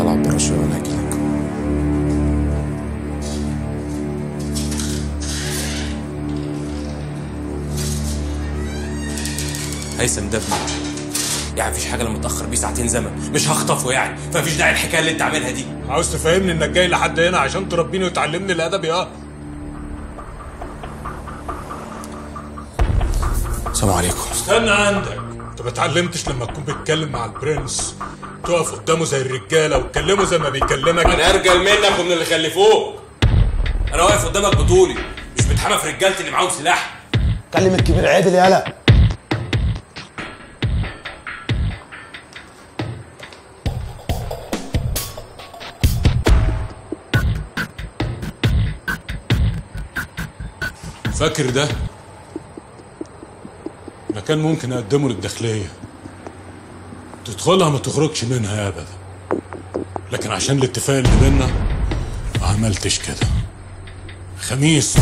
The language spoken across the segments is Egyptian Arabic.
طلع بره شويه وانا هجيلك هيثم ده ابني يعني مفيش حاجه لما اتاخر بيه ساعتين زمن مش هخطفه يعني فمفيش داعي الحكايه اللي انت عاملها دي عاوز تفهمني انك جاي لحد هنا عشان تربيني وتعلمني الادب يا السلام عليكم استنى عندك انت ما اتعلمتش لما تكون بتتكلم مع البرنس تقف قدامه زي الرجاله وتكلمه زي ما بيكلمك انا ارجل منك ومن اللي خلفوك انا واقف قدامك بطولي مش بتحمى في رجالتي اللي معاهم سلاح كلم الكبير عادل يالا فاكر ده انا كان ممكن اقدمه للداخليه تدخلها ما تخرجش منها ابدا لكن عشان الاتفاق اللي بينا ما عملتش كده خميس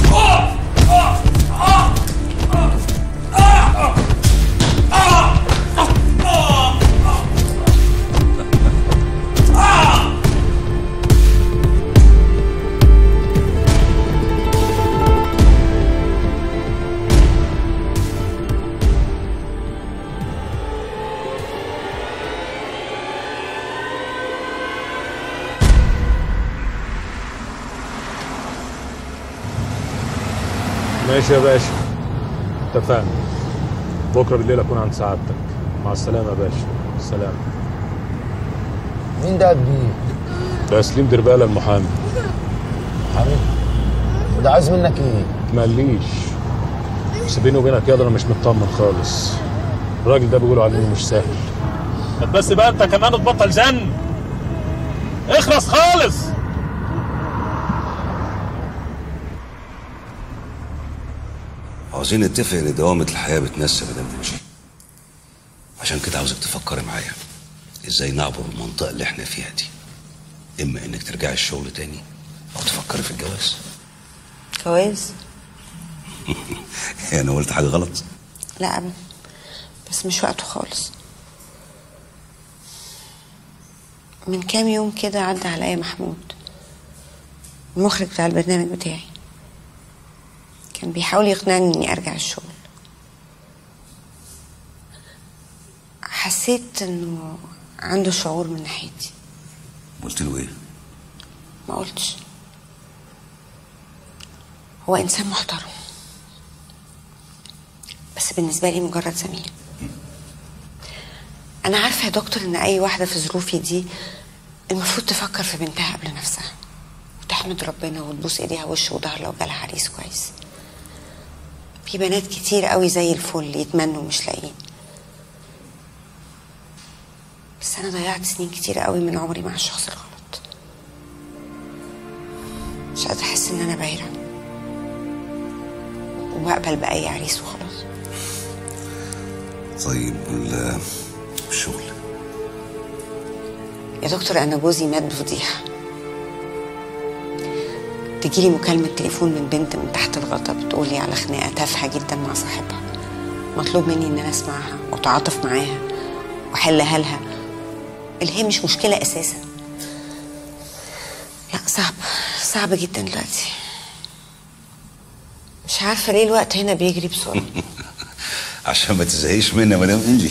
ماشي يا باشا اتفقنا بكره بالليل اكون عند سعادتك مع السلامه يا باشا سلام مين ده كبير ده سليم دربالة المحامي حبيبي وده عايز منك ايه ما قاليش بس بيني وبينك يا انا مش مطمن خالص الراجل ده بيقولوا عليه مش سهل بس بقى انت كمان تبطل زن اخلص خالص عاوزين نتفق ان دوامة الحياة بتنسى ما دام تمشي عشان كده عاوزك تفكري معايا ازاي نعبر المنطقة اللي احنا فيها دي اما انك ترجعي الشغل تاني او تفكري في الجواز جواز انا قلت حاجة غلط لا أبدا بس مش وقته خالص من كام يوم كده عدى عليا محمود المخرج بتاع البرنامج بتاعي كان بيحاول يقنعني اني ارجع الشغل حسيت انه عنده شعور من ناحيتي قلت له ايه ما قلتش هو انسان محترم بس بالنسبه لي مجرد زميل انا عارفه يا دكتور ان اي واحده في ظروفي دي المفروض تفكر في بنتها قبل نفسها وتحمد ربنا وتبوس ايديها وش وظهر لو جالها عريس كويس في بنات كتير قوي زي الفل يتمنوا مش لاقيين بس انا ضيعت سنين كتير قوي من عمري مع الشخص الغلط مش قادره احس ان انا بايره وبقبل باي عريس وخلاص طيب وال- والشغل يا دكتور انا جوزي مات بفضيحه تجيلي مكالمة تليفون من بنت من تحت الغطا بتقولي على خناقة تافهة جدا مع صاحبها مطلوب مني ان انا اسمعها واتعاطف معاها واحلها لها اللي هي مش مشكلة اساسا لا صعب صعب جدا دلوقتي مش عارفة ليه الوقت هنا بيجري بسرعة عشان ما تزهقيش مني يا مدام انجي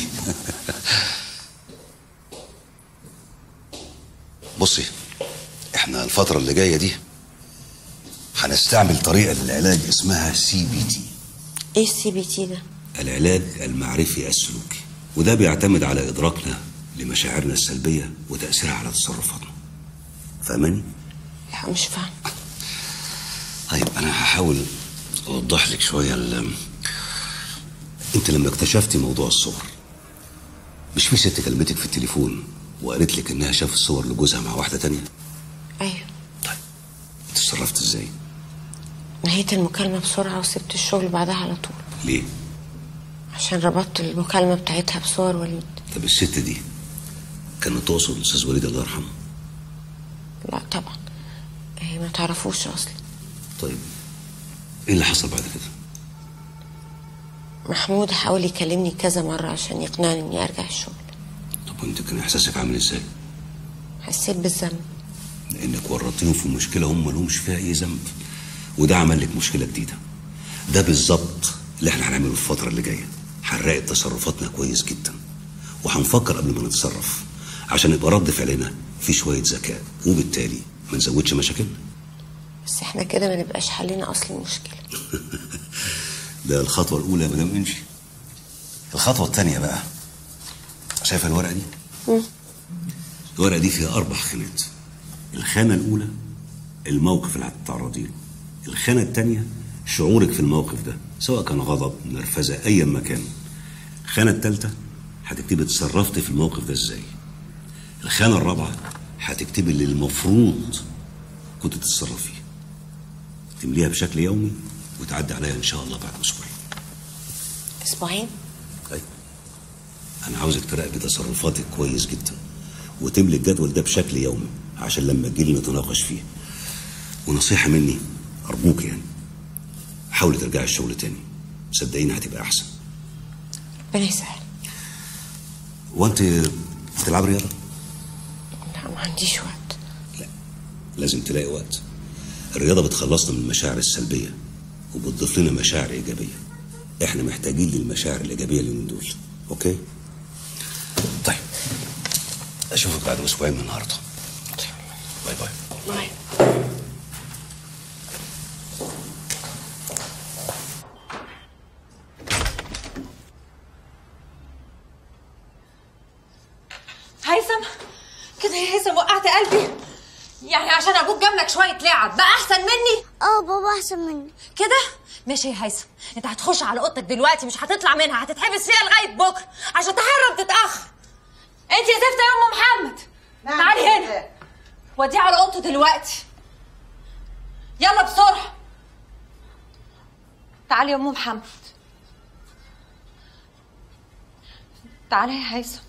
بصي احنا الفترة اللي جاية دي هنستعمل طريقة للعلاج اسمها سي بي تي ايه السي بي تي ده؟ العلاج المعرفي السلوكي وده بيعتمد على إدراكنا لمشاعرنا السلبية وتأثيرها على تصرفاتنا فاهماني؟ لا مش فاهم طيب أنا هحاول أوضح لك شوية ال أنت لما اكتشفتي موضوع الصور مش في ست كلمتك في التليفون وقالت لك إنها شافت صور لجوزها مع واحدة تانية ايوه اتصرفت إزاي؟ نهيت المكالمة بسرعة وسبت الشغل بعدها على طول ليه؟ عشان ربطت المكالمة بتاعتها بصور وليد طب الست دي كانت تقصد الأستاذ وليد الله يرحمه لا طبعا هي ما تعرفوش اصلا طيب إيه اللي حصل بعد كده؟ محمود حاول يكلمني كذا مرة عشان يقنعني اني ارجع الشغل طب وأنت كان إحساسك عامل إزاي؟ حسيت بالذنب لانك ورطتيهم في مشكله هم مالهمش فيها اي ذنب وده عمل لك مشكله جديده ده بالظبط اللي احنا هنعمله في الفتره اللي جايه هنراقب تصرفاتنا كويس جدا وهنفكر قبل ما نتصرف عشان يبقى رد فعلنا في شويه ذكاء وبالتالي ما نزودش مشاكلنا بس احنا كده ما نبقاش حلينا اصل المشكله ده الخطوه الاولى يا مدام انجي الخطوه الثانيه بقى شايفه الورقه دي الورقه دي فيها اربع خانات الخانه الاولى الموقف اللي هتتعرضي له الخانه الثانيه شعورك في الموقف ده سواء كان غضب نرفزه ايا ما كان الخانه الثالثه هتكتبي اتصرفت في الموقف ده ازاي الخانه الرابعه هتكتبي اللي المفروض كنت تتصرف فيه تمليها بشكل يومي وتعدي عليها ان شاء الله بعد اسبوعين اسبوعين طيب انا عاوزك تراقبي تصرفاتك كويس جدا وتملي الجدول ده بشكل يومي عشان لما تجيلي نتناقش فيه ونصيحة مني أرجوك يعني حاولي ترجعي الشغل تاني صدقيني هتبقى أحسن ربنا يسهل وأنت بتلعب رياضة؟ لا ما عنديش وقت لا لازم تلاقي وقت الرياضة بتخلصنا من المشاعر السلبية وبتضيف لنا مشاعر إيجابية إحنا محتاجين للمشاعر الإيجابية اليومين دول أوكي؟ طيب أشوفك بعد أسبوعين من النهاردة باي باي باي هيثم كده يا هيثم وقعت قلبي يعني عشان ابوك جاب لك شويه لعب بقى احسن مني اه بابا احسن مني كده ماشي يا هيثم انت هتخش على اوضتك دلوقتي مش هتطلع منها هتتحبس فيها لغايه بكره عشان تحرم تتاخر انت يا زفته يا ام محمد تعالي هنا وديه على اوضته دلوقتي يلا بسرعه تعالي يا ام محمد تعالي يا هيثم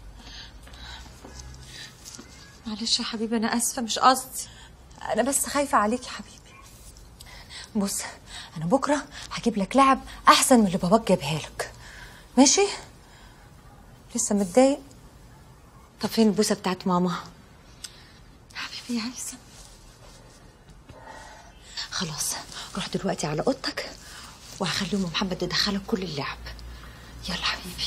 معلش يا حبيبي انا اسفه مش قصدي انا بس خايفه عليك يا حبيبي بص انا بكره هجيب لك لعب احسن من اللي باباك جابها لك ماشي لسه متضايق طب فين البوسه بتاعت ماما حبيبي يا هيثم خلاص روح دلوقتي على اوضتك وهخلي ام محمد تدخلك كل اللعب يلا حبيبي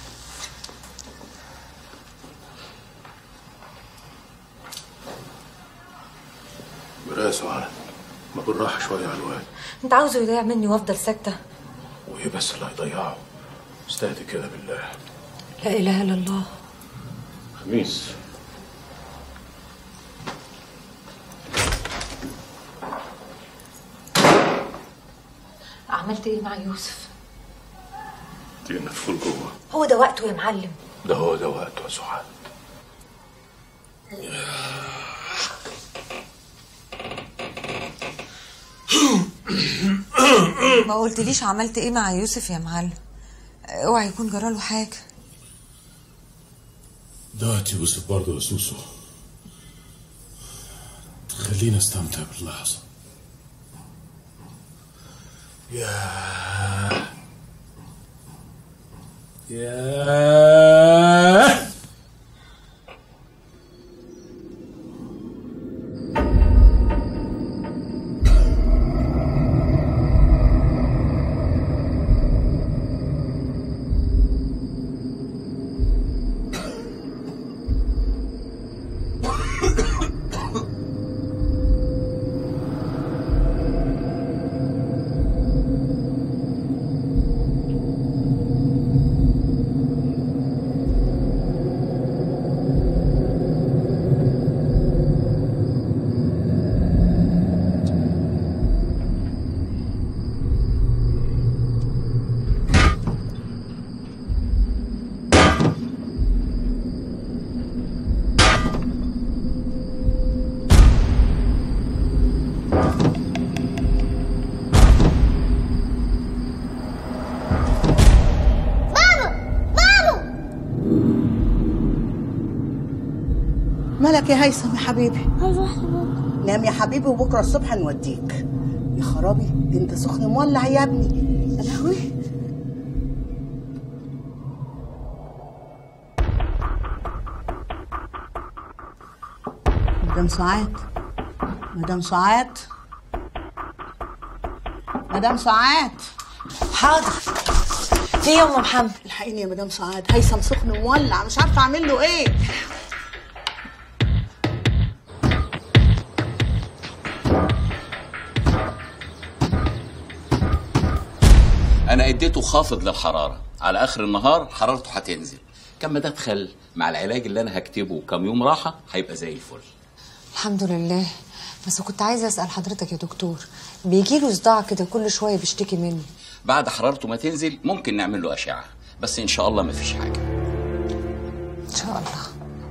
يا سعاد ما بالراحة شوية على الواد انت عاوزه يضيع مني وافضل ساكته وإيه بس اللي هيضيعه استهدي كده بالله لا اله الا الله خميس عملت ايه مع يوسف دي ندخل جوه هو ده وقته يا معلم ده هو ده وقته يا سعاد ما قلتليش عملت ايه مع يوسف يا معلم اوعى يكون جراله حاجه دوت يوسف برضه يا سوسو خلينا استمتع باللحظة ياه ياه مالك يا هيثم يا حبيبي عايز اروح لبابا نام يا حبيبي وبكره الصبح نوديك يا خرابي ده انت سخن مولع يا ابني يا لهوي مدام سعاد مدام سعاد مدام سعاد حاضر في إيه يا ام محمد الحقيني يا مدام سعاد هيثم سخن مولع مش عارفه اعمل له ايه انا اديته خافض للحراره على اخر النهار حرارته هتنزل كم ما تدخل مع العلاج اللي انا هكتبه كام يوم راحه هيبقى زي الفل الحمد لله بس كنت عايزه اسال حضرتك يا دكتور بيجي له صداع كده كل شويه بيشتكي منه بعد حرارته ما تنزل ممكن نعمل له اشعه بس ان شاء الله ما فيش حاجه ان شاء الله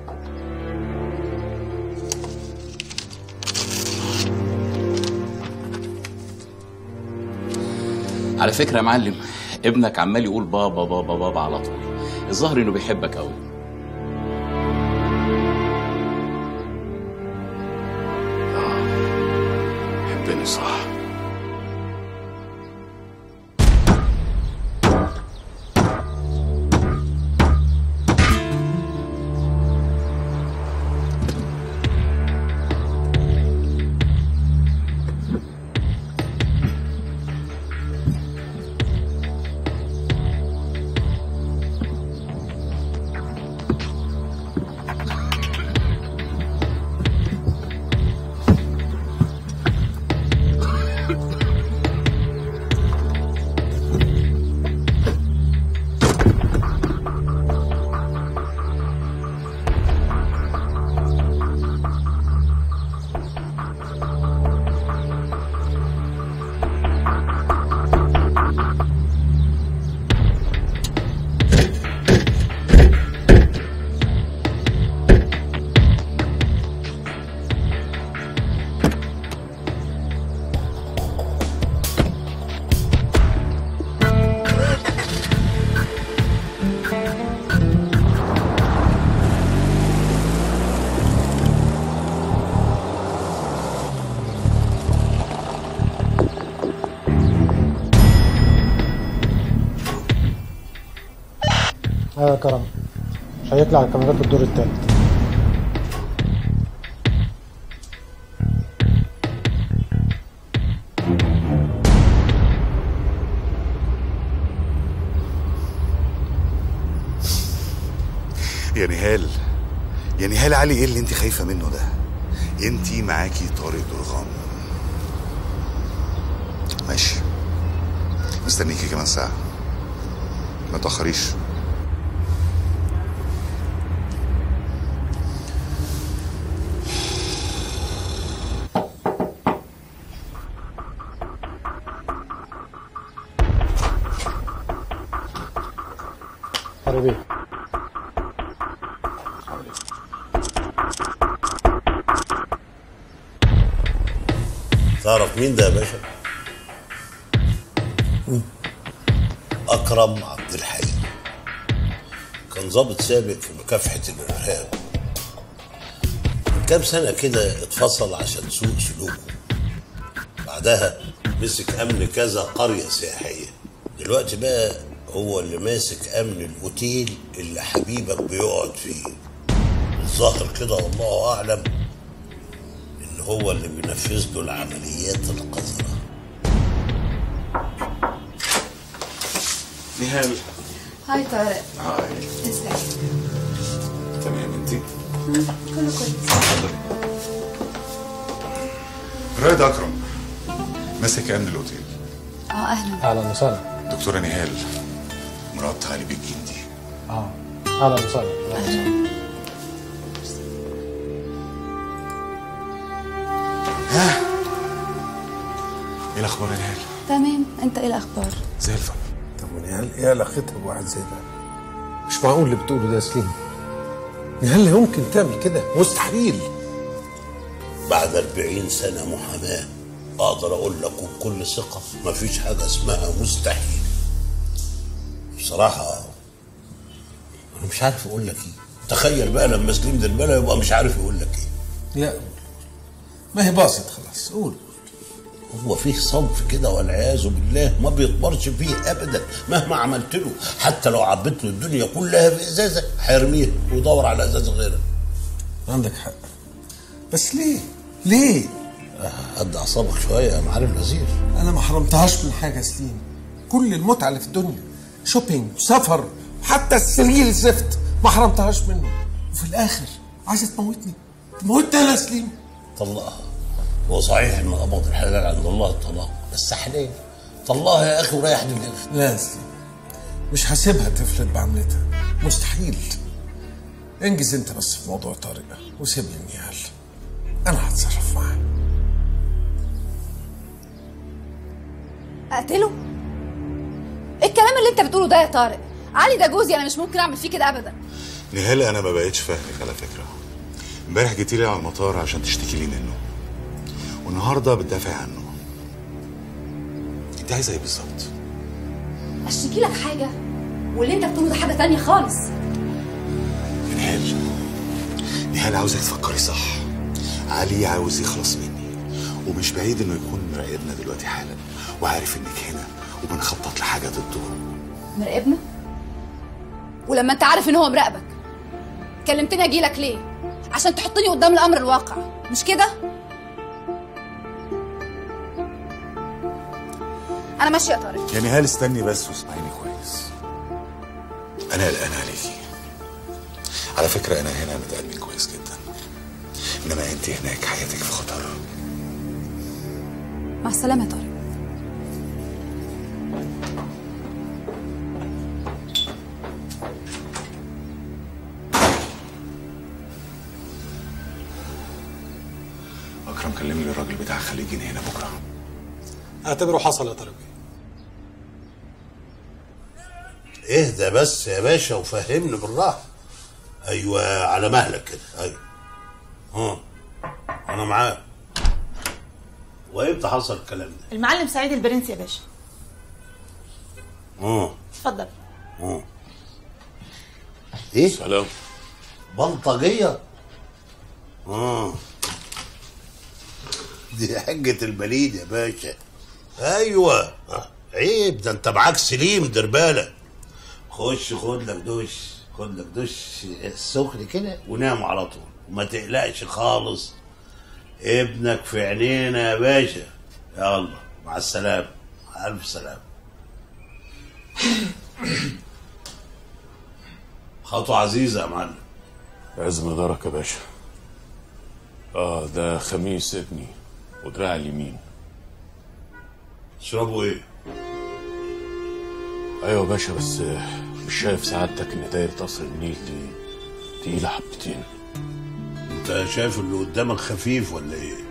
على فكره يا معلم ابنك عمال يقول بابا بابا بابا على طول الظاهر انه بيحبك قوي حبني صح ايوه يا كرم مش هيطلع الكاميرات الدور التالت يا نهال يا نهال علي ايه اللي انت خايفه منه ده انت معاكي طارق درغام ماشي مستنيكي كمان ساعه ما تاخريش قريبين تعرف مين ده يا باشا؟ أكرم عبد الحي كان ضابط سابق في مكافحة الإرهاب من كام سنة كده اتفصل عشان سوء سلوكه بعدها مسك أمن كذا قرية سياحية دلوقتي بقى هو اللي ماسك أمن الأوتيل اللي حبيبك بيقعد فيه الظاهر كده والله أعلم إن هو اللي بينفذ له العمليات القذرة نهال هاي طارق هاي ازيك تمام انت كله كويس رائد اكرم ماسك امن الاوتيل اه اهلا اهلا وسهلا دكتوره نهال مرات علي بيك جندي اه اهلا وسهلا أهلاً وسهلا. ايه الاخبار يا نهال تمام انت ايه الاخبار زي الفل طب ونهال ايه علاقتها بواحد زي ده؟ مش معقول اللي بتقوله ده يا سليم نهال لا يمكن تعمل كده مستحيل بعد 40 سنة محاماة أقدر أقول لك بكل ثقة مفيش حاجة اسمها مستحيل بصراحة أنا مش عارف أقول لك إيه تخيل بقى لما سليم ده البلا يبقى مش عارف يقول لك إيه لا ما هي باظت خلاص قول هو فيه صنف كده والعياذ بالله ما بيطمرش فيه ابدا مهما عملت له حتى لو عبيت له الدنيا كلها في ازازه هيرميها ويدور على ازازه غيرها عندك حق بس ليه ليه هدي اعصابك شويه يا معالي الوزير انا ما حرمتهاش من حاجه يا سليم كل المتعه اللي في الدنيا شوبينج سفر حتى السرير الزفت ما حرمتهاش منه وفي الاخر عايزه تموتني تموتني انا يا سليم طلقها هو صحيح ان ابغض الحلال عند الله الطلاق بس حلال طلقها يا اخي وريح دماغك لا يا سليم مش هسيبها تفلت بعملتها مستحيل انجز انت بس في موضوع طارق وسيب لي النيال انا هتصرف معاه اقتله ايه الكلام اللي انت بتقوله ده يا طارق علي ده جوزي انا مش ممكن اعمل فيه كده ابدا نهال انا ما بقتش فاهمك على فكره امبارح جيتي لي على المطار عشان تشتكي لي منه والنهارده بتدافعي عنه انت عايزه ايه بالظبط اشتكي لك حاجه واللي انت بتقوله ده حاجه تانية خالص نهال نهال عاوزك تفكري صح علي عاوز يخلص مني ومش بعيد انه يكون مراقبنا دلوقتي حالا وعارف انك هنا وبنخطط لحاجه ضده مراقبنا ولما انت عارف ان هو مراقبك كلمتني اجي لك ليه عشان تحطني قدام الامر الواقع مش كده انا ماشيه يا طارق يا نهال استني بس واسمعيني كويس انا قلقان عليكي على فكره انا هنا متأمن كويس جدا انما انت هناك حياتك في خطر مع السلامه يا طارق اكرم كلمني الراجل بتاع خليه يجيني هنا بكره اعتبره حصل يا طارق اهدى بس يا باشا وفهمني بالراحه ايوه على مهلك كده ايوه ها انا معاك وامتى حصل الكلام ده؟ المعلم سعيد البرنس يا باشا اه اتفضل اه ايه؟ سلام بلطجيه اه دي حجة البليد يا باشا ايوه آه، عيب ده انت معاك سليم دير بالك خش خد لك دش خد لك دش سخن كده ونام على طول وما تقلقش خالص ابنك في عينينا يا باشا يلا مع السلامة مع ألف سلامة خطوة عزيزة يا معلم عز مدارك يا باشا اه ده خميس ابني ودراع اليمين تشربوا ايه؟ ايوه يا باشا بس مش شايف سعادتك ان دايرة قصر النيل دي تقيلة حبتين انت شايف اللي قدامك خفيف ولا ايه؟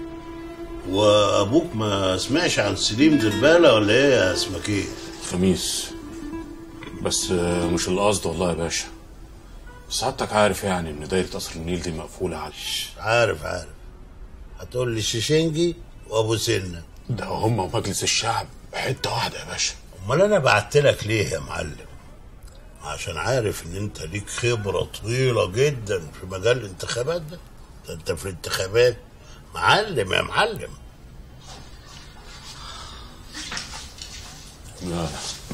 وابوك ما سمعش عن سليم زبالة ولا ايه يا اسمك ايه؟ خميس بس مش القصد والله يا باشا سعادتك عارف يعني ان دايرة قصر النيل دي مقفولة على عارف عارف هتقول لي الشيشنجي وابو سنة ده هم ومجلس الشعب حتة واحدة يا باشا امال انا بعت لك ليه يا معلم؟ عشان عارف ان انت ليك خبرة طويلة جدا في مجال الانتخابات ده ده انت في الانتخابات معلم يا معلم لا لا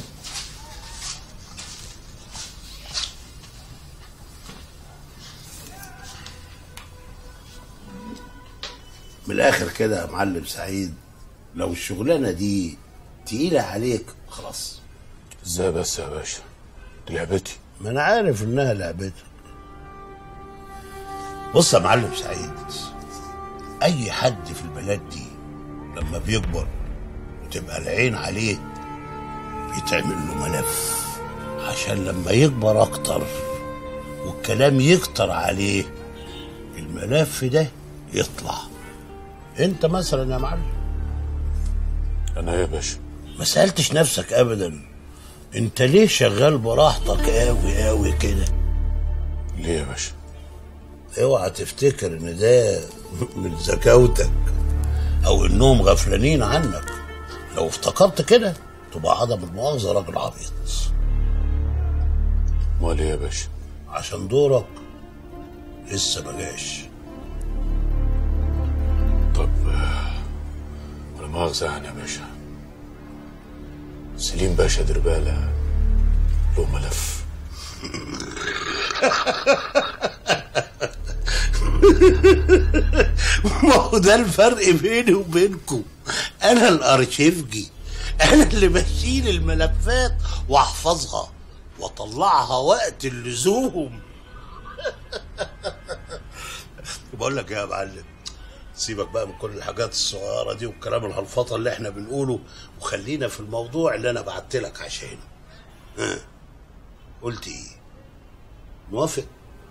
من الاخر كده يا معلم سعيد لو الشغلانه دي تقيله عليك خلاص ازاي بس يا باشا دي لعبتي ما انا عارف انها لعبتك بص يا معلم سعيد اي حد في البلد دي لما بيكبر وتبقى العين عليه بيتعمل له ملف عشان لما يكبر اكتر والكلام يكتر عليه الملف ده يطلع انت مثلا يا معلم انا ايه يا باشا ما سالتش نفسك ابدا انت ليه شغال براحتك قوي قوي كده ليه يا باشا اوعى تفتكر ان ده من ذكاوتك او انهم غفلانين عنك لو افتكرت كده تبقى عدم المؤاخذه راجل عبيط امال ايه يا باشا عشان دورك لسه ما جاش طب ولا مؤاخذة يعني يا باشا سليم باشا دربالة له ملف ما هو ده الفرق بيني وبينكم انا الارشيفجي انا اللي بشيل الملفات واحفظها واطلعها وقت اللزوم بقول لك يا معلم سيبك بقى من كل الحاجات الصغيره دي والكلام الهلفطه اللي احنا بنقوله وخلينا في الموضوع اللي انا بعت لك عشانه ها قلت ايه موافق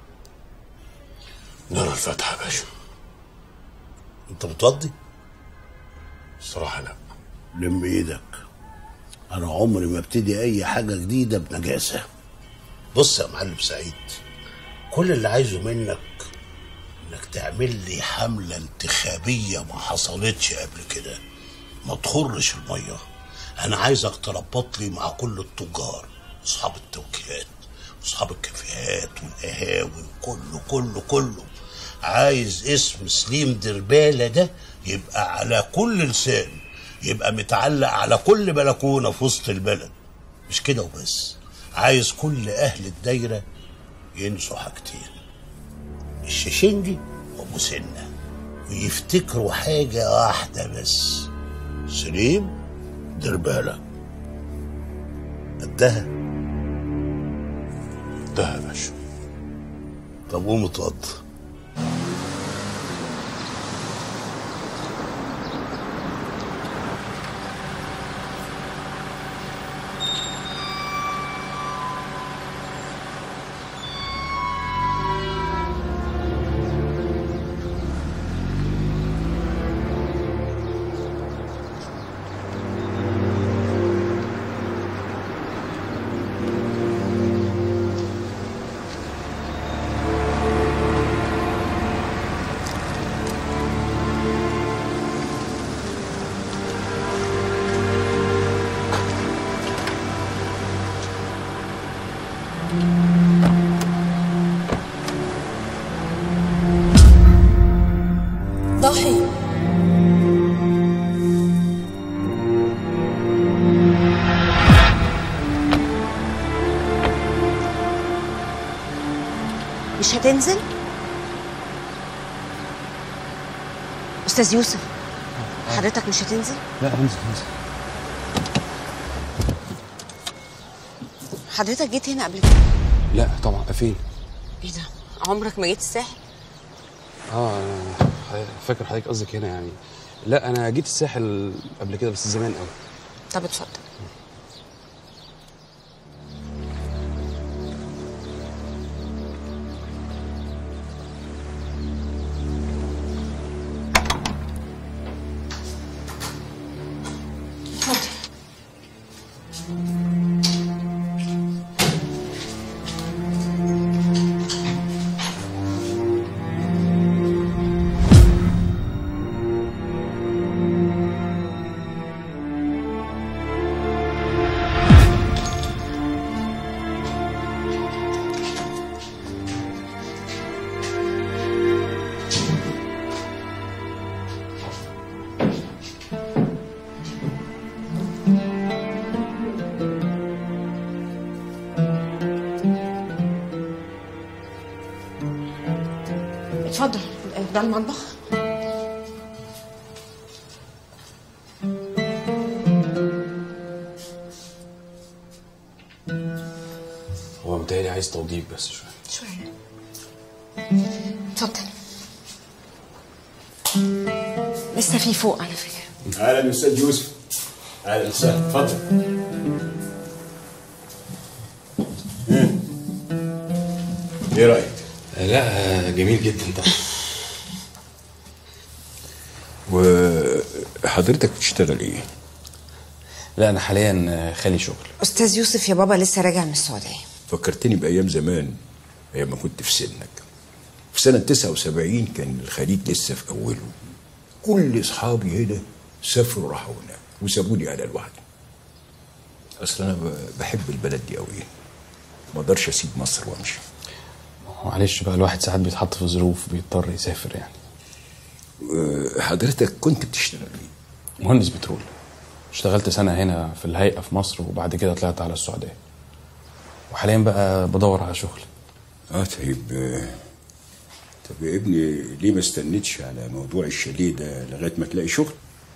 نرى الفاتحة يا باشا انت بتوضي الصراحة لا لم ايدك انا عمري ما ابتدي اي حاجه جديده بنجاسه بص يا معلم سعيد كل اللي عايزه منك انك تعمل لي حمله انتخابيه ما حصلتش قبل كده ما تخرش الميه انا عايزك تربط لي مع كل التجار اصحاب التوكيلات واصحاب الكافيهات والقهاوي كله كله كله عايز اسم سليم دربالة ده يبقى على كل لسان يبقى متعلق على كل بلكونة في وسط البلد مش كده وبس عايز كل أهل الدايرة ينسوا حاجتين الششنجي وأبو سنة ويفتكروا حاجة واحدة بس سليم دربالة قدها ده يا باشا طب قوم اتوضى ضحي مش هتنزل استاذ يوسف حضرتك مش هتنزل لا هنزل هنزل حضرتك جيت هنا قبل كده لا طبعا فين ايه ده عمرك ما جيت الساحل اه أنا فاكر حضرتك قصدك هنا يعني لا انا جيت الساحل قبل كده بس زمان قوي طب اتفضل اتفضل ده المطبخ هو متهيألي عايز توضيب بس شويه شوية اتفضل لسه في فوق على فكرة اهلا استاذ يوسف اهلا وسهلا اتفضل مم. ايه رايك؟ لا جميل جدا طبعا وحضرتك بتشتغل ايه؟ لا انا حاليا خالي شغل استاذ يوسف يا بابا لسه راجع من السعودية فكرتني بايام زمان ايام ما كنت في سنك في سنة 79 كان الخليج لسه في أوله كل أصحابي هنا سافروا راحوا هناك وسابوني أنا لوحدي أصل أنا ب- بحب البلد دي أوي ما أقدرش أسيب مصر وأمشي معلش بقى الواحد ساعات بيتحط في ظروف بيضطر يسافر يعني أه، حضرتك كنت بتشتغل ايه؟ مهندس بترول اشتغلت سنة هنا في الهيئة في مصر وبعد كده طلعت على السعودية وحاليا بقى بدور على شغل اه طيب آه، طب يا ابني ليه ما استنيتش على موضوع الشاليه ده لغايه ما تلاقي شغل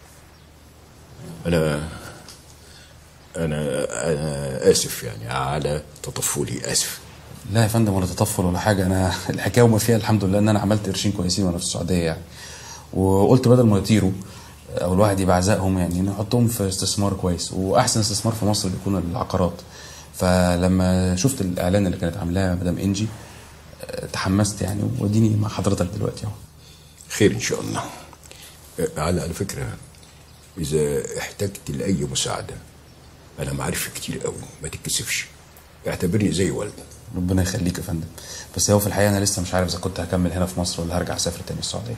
انا انا انا اسف يعني على تطفلي اسف لا يا فندم ولا تطفل ولا حاجه انا الحكايه وما فيها الحمد لله ان انا عملت قرشين كويسين وانا في السعوديه يعني وقلت بدل ما يطيروا او الواحد يبقى عزائهم يعني نحطهم في استثمار كويس واحسن استثمار في مصر بيكون العقارات فلما شفت الاعلان اللي كانت عاملاه مدام انجي اه، تحمست يعني واديني مع حضرتك دلوقتي اهو خير ان شاء الله أه، على على فكره اذا احتجت لاي مساعده انا معارف كتير قوي ما تتكسفش اعتبرني زي والدك ربنا يخليك يا فندم بس هو في الحقيقه انا لسه مش عارف اذا كنت هكمل هنا في مصر ولا هرجع اسافر تاني السعوديه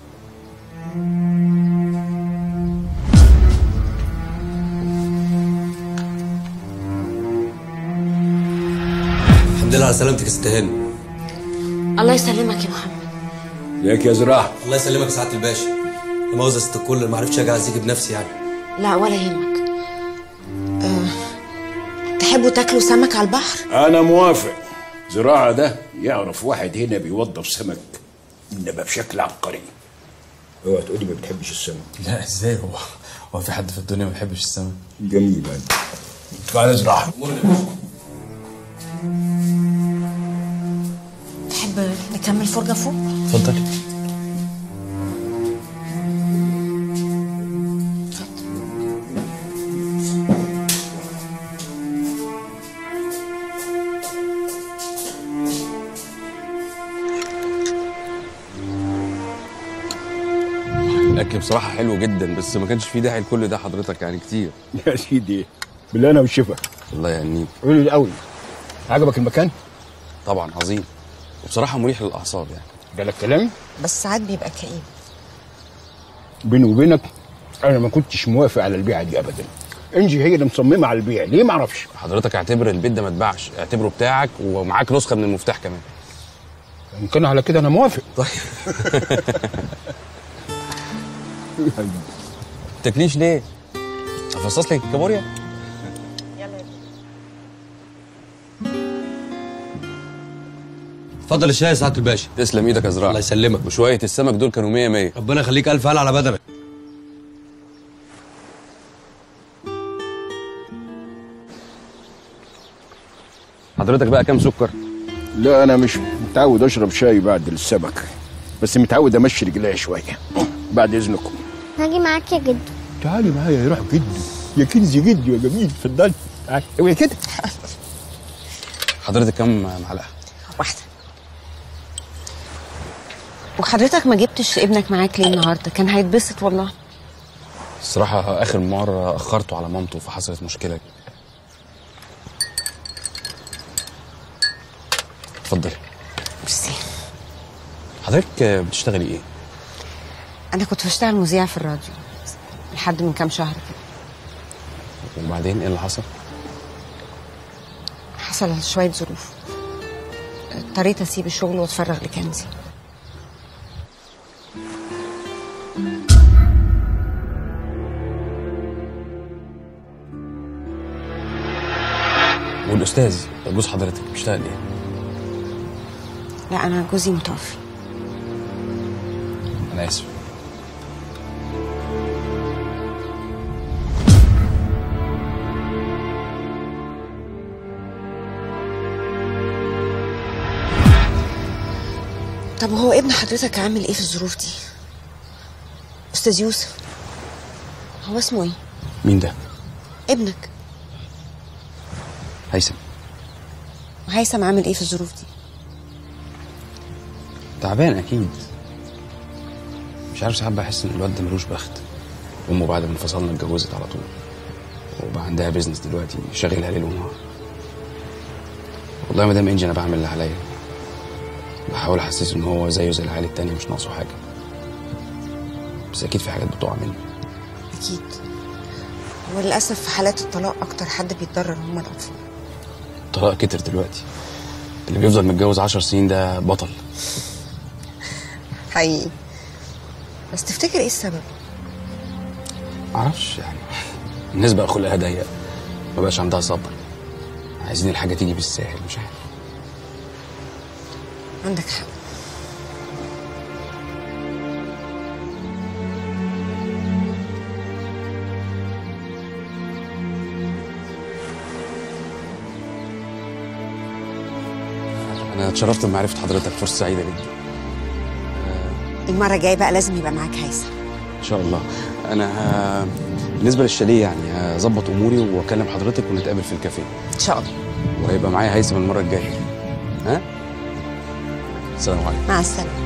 الحمد لله على سلامتك يا ست هاني الله يسلمك يا محمد ازيك يا زراعه الله يسلمك يا سعاده الباشا يا مؤاخذه يا ست الكل ما عرفتش اجي اعزيكي بنفسي يعني لا ولا يهمك أه تحبوا تاكلوا سمك على البحر انا موافق زراعه ده يعرف واحد هنا بيوظف سمك انما بشكل عبقري اوعى تقولي ما بتحبش السمك لا ازاي هو هو في حد في الدنيا ما بيحبش السمك جميل انت تعالى زراعه تحب نكمل فرجة فوق؟ اتفضلي الاكل بصراحه حلو جدا بس ما كانش فيه داعي لكل ده حضرتك يعني كتير يا سيدي بالله انا والشفا الله يهنيك قول لي الاول عجبك المكان طبعا عظيم وبصراحه مريح للاعصاب يعني جالك كلام بس ساعات بيبقى كئيب بيني وبينك انا ما كنتش موافق على البيعه دي ابدا انجي هي اللي مصممه على البيع ليه ما اعرفش حضرتك اعتبر البيت ده ما اتباعش اعتبره بتاعك ومعاك نسخه من المفتاح كمان ان كان على كده انا موافق طيب تاكليش ليه افصص لك الكابوريا اتفضل الشاي يا سعاده الباشا تسلم ايدك يا زراعه الله يسلمك وشويه السمك دول كانوا 100 100 ربنا يخليك الف هلا على بدنك حضرتك بقى كام سكر لا انا مش متعود اشرب شاي بعد السمك بس متعود امشي رجليا شويه بعد اذنكم هاجي معاك يا جدو تعالي معايا يا روح جدي يا كنزي جدي يا جميل اتفضلي تعالي اوعي كده حضرتك كام معلقه واحدة وحضرتك ما جبتش ابنك معاك ليه النهارده كان هيتبسط والله الصراحه اخر مره اخرته على مامته فحصلت مشكله اتفضلي ميرسي حضرتك بتشتغلي ايه انا كنت بشتغل مذيعة في الراديو لحد من كام شهر كده وبعدين ايه اللي حصل حصل شوية ظروف اضطريت اسيب الشغل واتفرغ لكنزي والاستاذ جوز حضرتك بيشتغل ايه لا انا جوزي متوفي انا اسف طب وهو ابن حضرتك عامل ايه في الظروف دي استاذ يوسف هو اسمه ايه مين ده ابنك هيثم وهيثم عامل ايه في الظروف دي تعبان اكيد مش عارف ساعات بحس ان الواد ده ملوش بخت امه بعد ما انفصلنا اتجوزت على طول وبقى عندها بيزنس دلوقتي شاغلها ليل ونهار والله يا مدام انجي انا بعمل اللي عليا بحاول احسسه ان هو زيه زي العيال التانية مش ناقصه حاجه بس اكيد في حاجات بتقع مني اكيد وللاسف في حالات الطلاق اكتر حد بيتضرر هم الاطفال الطلاق كتر دلوقتي اللي بيفضل متجوز عشر سنين ده بطل حقيقي بس تفتكر ايه السبب معرفش يعني الناس بقى خلقها ضيق ما بقاش عندها صبر عايزين الحاجه تيجي بالساهل مش عارف عندك حق انا اتشرفت بمعرفه حضرتك فرصه سعيده جدا المره الجايه بقى لازم يبقى معاك هيثم ان شاء الله انا ه... بالنسبه للشاليه يعني هظبط اموري واكلم حضرتك ونتقابل في الكافيه ان شاء الله وهيبقى معايا هيثم المره الجايه ها السلام عليكم مع السلامه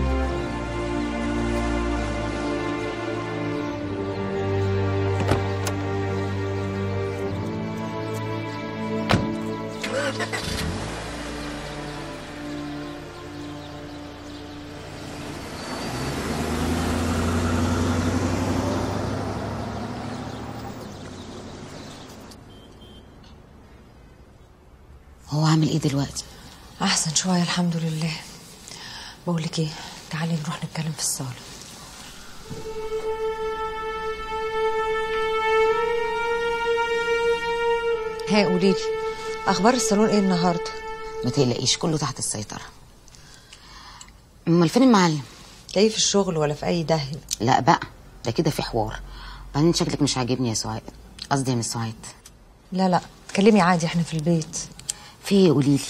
هو عامل ايه دلوقتي احسن شويه الحمد لله بقول لك ايه تعالي نروح نتكلم في الصاله ها قولي لي اخبار الصالون ايه النهارده ما تقلقيش كله تحت السيطره امال فين المعلم تلاقيه في الشغل ولا في اي داهيه لا بقى ده كده في حوار بعدين شكلك مش عاجبني يا سعاد قصدي يا مس سعاد لا لا اتكلمي عادي احنا في البيت في ايه قولي لي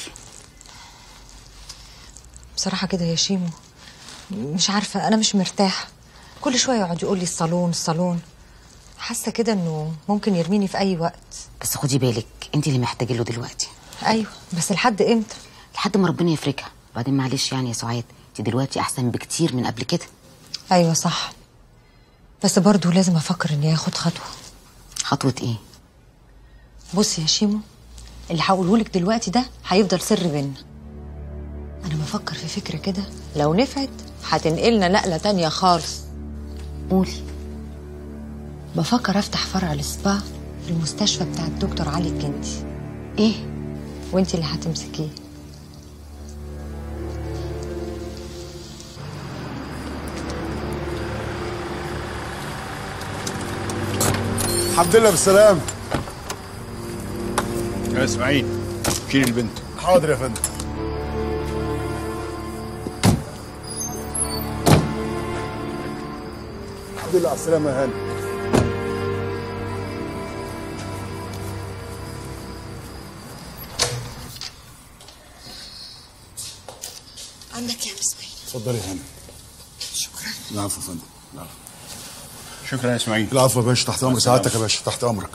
بصراحه كده يا شيمو مش عارفه انا مش مرتاحه كل شويه يقعد يقول لي الصالون الصالون حاسه كده انه ممكن يرميني في اي وقت بس خدي بالك انت اللي محتاجه له دلوقتي ايوه بس لحد امتى لحد ما ربنا يفرجها بعدين معلش يعني يا سعاد انت دلوقتي احسن بكتير من قبل كده ايوه صح بس برضه لازم افكر اني اخد خطوه خطوه ايه بصي يا شيمو اللي هقوله لك دلوقتي ده هيفضل سر بينا انا بفكر في فكره كده لو نفعت هتنقلنا نقله تانية خالص قولي بفكر افتح فرع السبا في المستشفى بتاع الدكتور علي الجندي ايه وانت اللي هتمسكيه الحمد لله بالسلامة يا اسماعيل شيل البنت حاضر يا فندم الحمد لله على السلامة يا هاني عندك يا اسماعيل اتفضلي يا هاني شكرا العفو يا فندم العفو شكرا يا اسماعيل العفو يا باشا تحت امرك سعادتك يا باشا تحت امرك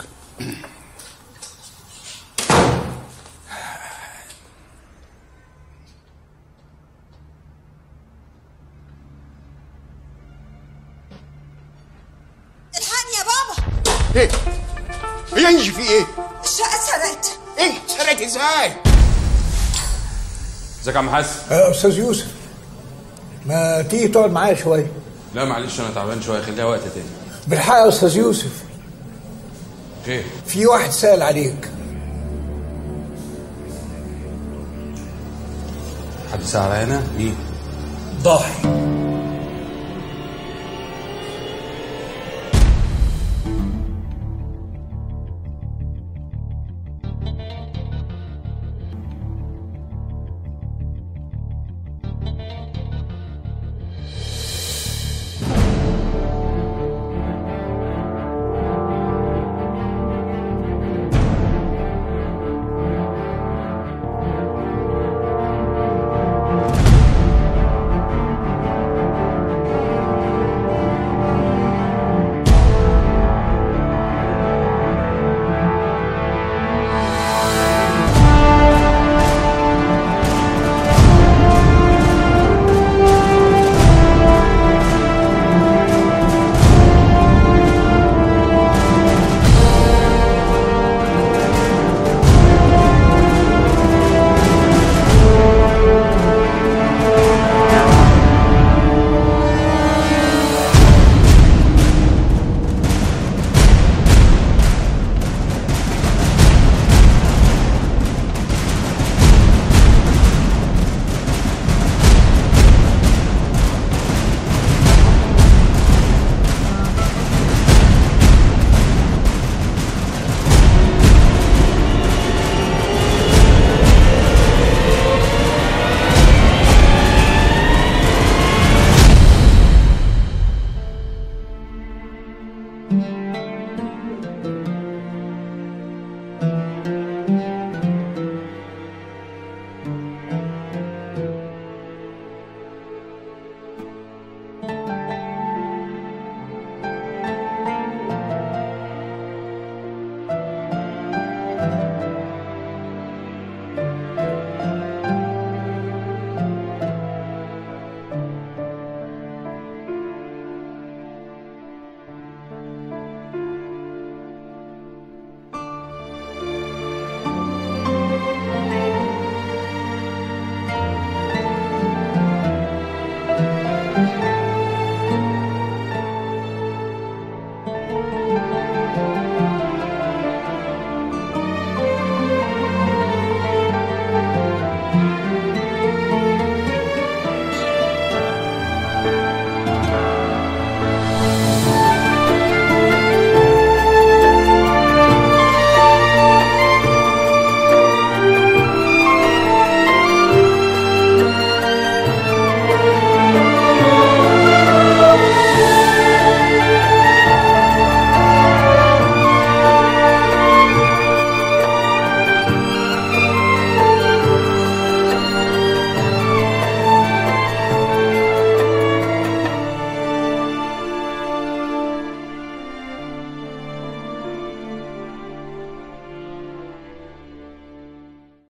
الحقني يا بابا ايه ايه ينجي في ايه الشقه اتسرقت ايه اتسرقت ازاي ازيك يا عم حسن يا استاذ يوسف ما تيجي تقعد معايا شويه لا معلش انا تعبان شويه خليها وقت تاني بالحق يا استاذ يوسف خير في واحد سأل عليك حد سأل عليا انا مين ضاحي